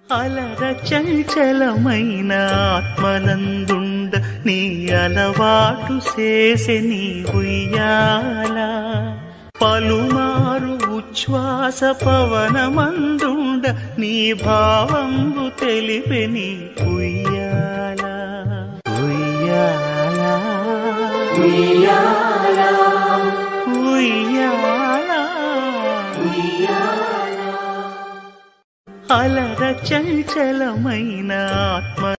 అలర చంచలమైన ఆత్మలందుండ నీ అలవాటు చేసే నీ ఉయ్యాల పలుమారు ఉచ్ఛ్వాస పవనమందుండ నీ భావంబు తెలిపే నీ ఉయ్యాల ఉయ్యాల ఉయ్యాల అలర చంచలమైన ఆత్మ